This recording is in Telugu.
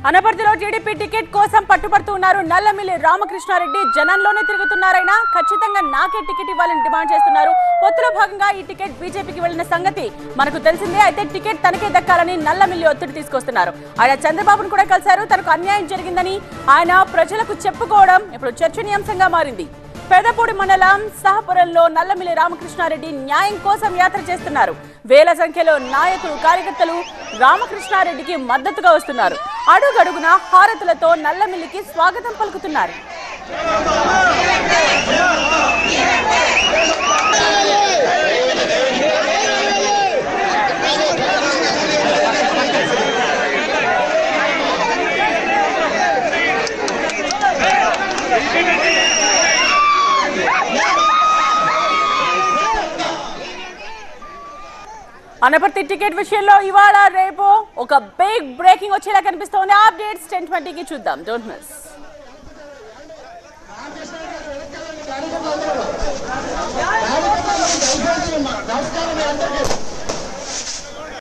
అనపర్తిలో టీడీపీ టికెట్ కోసం పట్టుబడుతూ ఉన్నారు నల్లమిల్లి రామకృష్ణారెడ్డి జనంలోనే తిరుగుతున్నారైనా ఖచ్చితంగా నాకే టికెట్ ఇవ్వాలని డిమాండ్ చేస్తున్నారు పొత్తులో భాగంగా ఈ టికెట్ బీజేపీకి వెళ్లిన సంగతి మనకు తెలిసిందే అయితే టికెట్ తనకే దక్కాలని నల్లమిల్లి ఒత్తిడి తీసుకొస్తున్నారు ఆయన చంద్రబాబును కూడా కలిశారు తనకు అన్యాయం జరిగిందని ఆయన ప్రజలకు చెప్పుకోవడం ఇప్పుడు చర్చనీయాంశంగా మారింది పెదపూడి మండలం సహపురంలో నల్లమిల్లి రామకృష్ణారెడ్డి న్యాయం కోసం యాత్ర చేస్తున్నారు వేల సంఖ్యలో నాయకులు కార్యకర్తలు రామకృష్ణారెడ్డికి మద్దతుగా వస్తున్నారు అడుగడుగున హారతులతో నల్లమిల్లికి స్వాగతం పలుకుతున్నారు అనపర్తి టికెట్ విషయంలో ఇవాళ రేపు ఒక బిగ్ బ్రేకింగ్ వచ్చేలా కనిపిస్తోంది అప్డేట్స్ టెన్ ట్వంటీకి చూద్దాం డోంట్ మిస్ నమస్కారం మీ అందరికీ